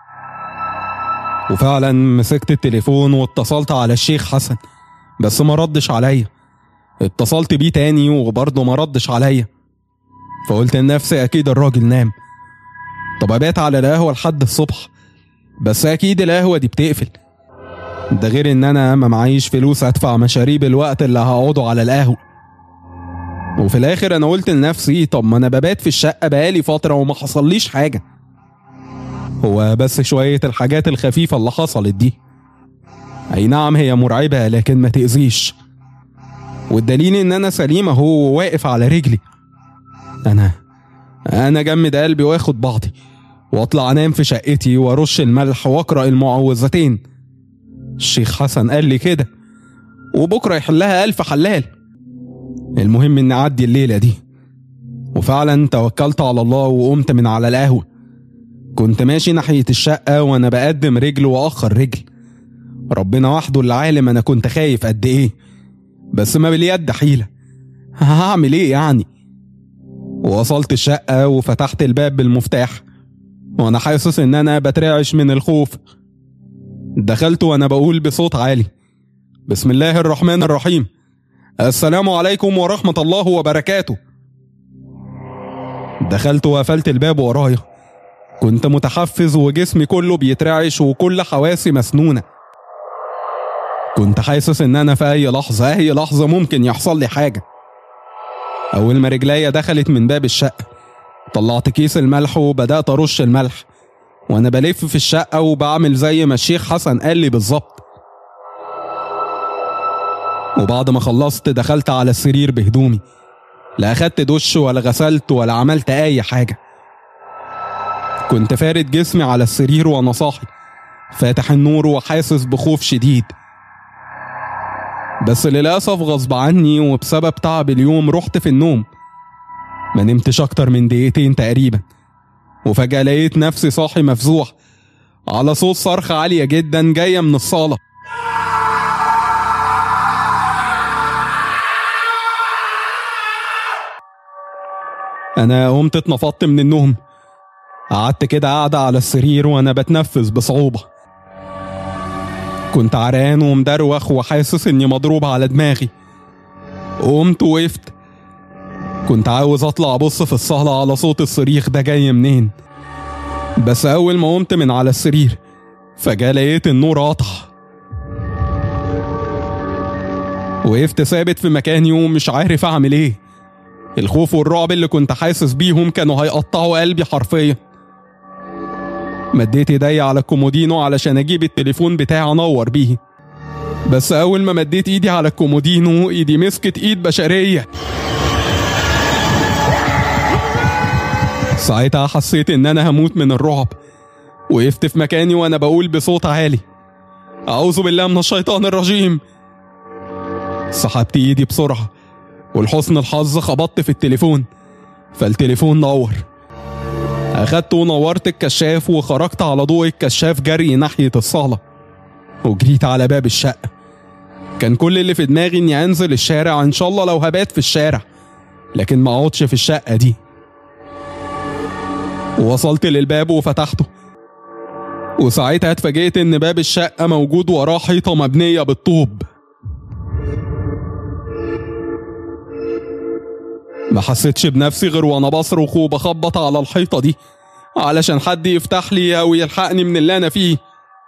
وفعلا مسكت التليفون واتصلت على الشيخ حسن بس ما ردش عليا اتصلت بيه تاني وبرضه ما ردش عليا فقلت لنفسي اكيد الراجل نام طب ابات على القهوه لحد الصبح بس اكيد القهوه دي بتقفل ده غير ان انا ما معيش فلوس ادفع مشاريب الوقت اللي هقعده على القهوه وفي الاخر انا قلت لنفسي طب ما انا ببات في الشقه بقالي فتره وما حصليش حاجه هو بس شويه الحاجات الخفيفه اللي حصلت دي اي نعم هي مرعبه لكن ما تاذيش والدليل ان انا سليم اهو واقف على رجلي انا انا جمد قلبي واخد بعضي واطلع انام في شقتي وارش الملح واقرا المعوذتين الشيخ حسن قال لي كده وبكره يحلها الف حلال المهم اني اعدي الليله دي وفعلا توكلت على الله وقمت من على القهوه كنت ماشي ناحيه الشقه وانا بقدم رجل واخر رجل ربنا وحده اللي عالم انا كنت خايف قد ايه بس ما باليد حيله هعمل ايه يعني وصلت الشقة وفتحت الباب بالمفتاح وأنا حاسس إن أنا بترعش من الخوف دخلت وأنا بقول بصوت عالي بسم الله الرحمن الرحيم السلام عليكم ورحمة الله وبركاته دخلت وقفلت الباب ورايا كنت متحفز وجسمي كله بيترعش وكل حواسي مسنونة كنت حاسس إن أنا في أي لحظة أي لحظة ممكن يحصل لي حاجة أول ما رجليا دخلت من باب الشقة طلعت كيس الملح وبدأت أرش الملح وأنا بلف في الشقة وبعمل زي ما الشيخ حسن قال لي بالظبط وبعد ما خلصت دخلت على السرير بهدومي لا أخدت دش ولا غسلت ولا عملت أي حاجة كنت فارد جسمي على السرير وأنا صاحي فاتح النور وحاسس بخوف شديد بس للأسف غصب عني وبسبب تعب اليوم رحت في النوم ما نمتش أكتر من دقيقتين تقريبا وفجأة لقيت نفسي صاحي مفزوع على صوت صرخة عالية جدا جاية من الصالة أنا قمت اتنفضت من النوم قعدت كده قاعدة على السرير وأنا بتنفس بصعوبة كنت عرقان ومدروخ وحاسس إني مضروب على دماغي قمت وقفت كنت عاوز أطلع أبص في الصالة على صوت الصريخ ده جاي منين بس أول ما قمت من على السرير فجأة لقيت النور قطع وقفت ثابت في مكاني ومش عارف أعمل إيه الخوف والرعب اللي كنت حاسس بيهم كانوا هيقطعوا قلبي حرفيا مديت ايدي على الكومودينو علشان اجيب التليفون بتاعي انور بيه بس اول ما مديت ايدي على الكومودينو ايدي مسكت ايد بشريه ساعتها حسيت ان انا هموت من الرعب وقفت في مكاني وانا بقول بصوت عالي اعوذ بالله من الشيطان الرجيم سحبت ايدي بسرعه ولحسن الحظ خبطت في التليفون فالتليفون نور أخدت ونورت الكشاف وخرجت على ضوء الكشاف جري ناحية الصالة وجريت على باب الشقة كان كل اللي في دماغي إني أنزل الشارع إن شاء الله لو هبات في الشارع لكن ما أقعدش في الشقة دي وصلت للباب وفتحته وساعتها اتفاجئت إن باب الشقة موجود وراه حيطة مبنية بالطوب ما حسيتش بنفسي غير وانا بصرخ وبخبط على الحيطة دي علشان حد يفتح لي او يلحقني من اللي انا فيه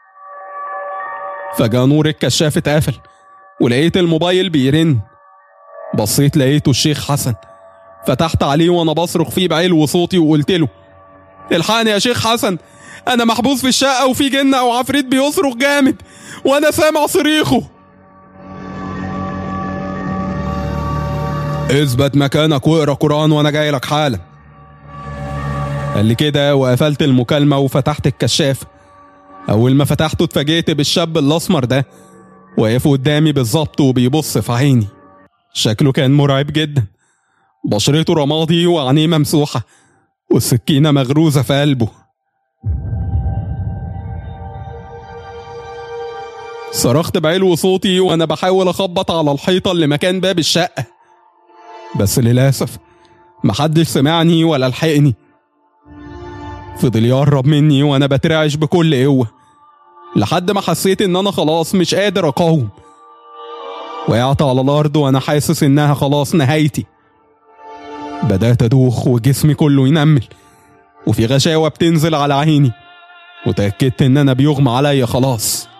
فجأة نور الكشاف اتقفل ولقيت الموبايل بيرن بصيت لقيته الشيخ حسن فتحت عليه وانا بصرخ فيه بعلو صوتي وقلت له الحقني يا شيخ حسن انا محبوس في الشقة وفي جن او عفريت بيصرخ جامد وانا سامع صريخه اثبت مكانك واقرا قرآن وانا جاي لك حالا قال لي كده وقفلت المكالمة وفتحت الكشاف أول ما فتحته اتفاجئت بالشاب الأسمر ده واقف قدامي بالظبط وبيبص في عيني شكله كان مرعب جدا بشرته رمادي وعينيه ممسوحة والسكينة مغروزة في قلبه صرخت بعلو صوتي وأنا بحاول أخبط على الحيطة اللي مكان باب الشقة بس للأسف محدش سمعني ولا لحقني فضل يقرب مني وانا بترعش بكل قوة لحد ما حسيت ان انا خلاص مش قادر اقاوم وقعت على الارض وانا حاسس انها خلاص نهايتي بدأت ادوخ وجسمي كله ينمل وفي غشاوة بتنزل على عيني وتأكدت ان انا بيغمى عليا خلاص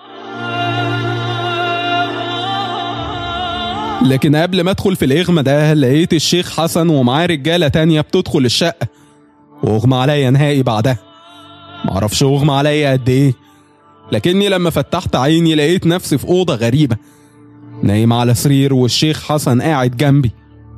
لكن قبل ما ادخل في الاغمى ده لقيت الشيخ حسن ومعاه رجاله تانية بتدخل الشقه واغمى عليا نهائي بعدها معرفش اغمى عليا قد ايه لكني لما فتحت عيني لقيت نفسي في اوضه غريبه نايم على سرير والشيخ حسن قاعد جنبي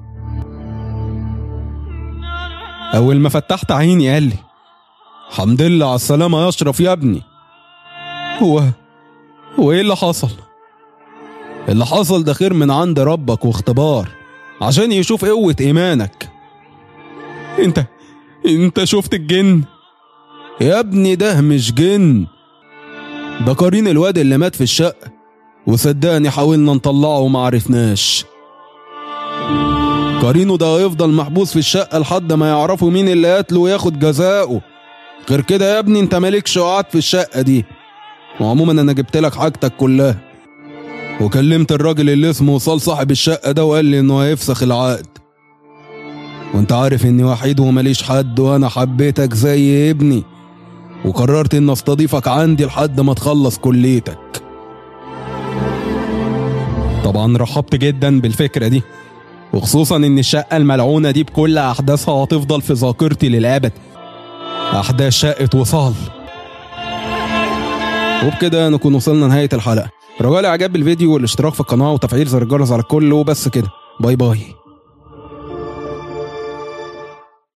اول ما فتحت عيني قال لي الحمد لله على السلامه يا اشرف يا ابني هو هو ايه اللي حصل اللي حصل ده خير من عند ربك واختبار عشان يشوف قوة إيمانك انت انت شفت الجن يا ابني ده مش جن ده قرين الواد اللي مات في الشقة وصدقني حاولنا نطلعه وما عرفناش قرينه ده هيفضل محبوس في الشقة لحد ما يعرفوا مين اللي قتله وياخد جزاؤه غير كده يا ابني انت مالكش قعد في الشقة دي وعموما انا جبت لك حاجتك كلها وكلمت الراجل اللي اسمه وصال صاحب الشقة ده وقال لي انه هيفسخ العقد وانت عارف اني وحيد ومليش حد وانا حبيتك زي ابني وقررت اني استضيفك عندي لحد ما تخلص كليتك طبعا رحبت جدا بالفكرة دي وخصوصا ان الشقة الملعونة دي بكل احداثها هتفضل في ذاكرتي للابد احداث شقة وصال وبكده نكون وصلنا نهاية الحلقة رجاء الاعجاب بالفيديو والاشتراك في القناة وتفعيل زر الجرس على الكل وبس كده باي باي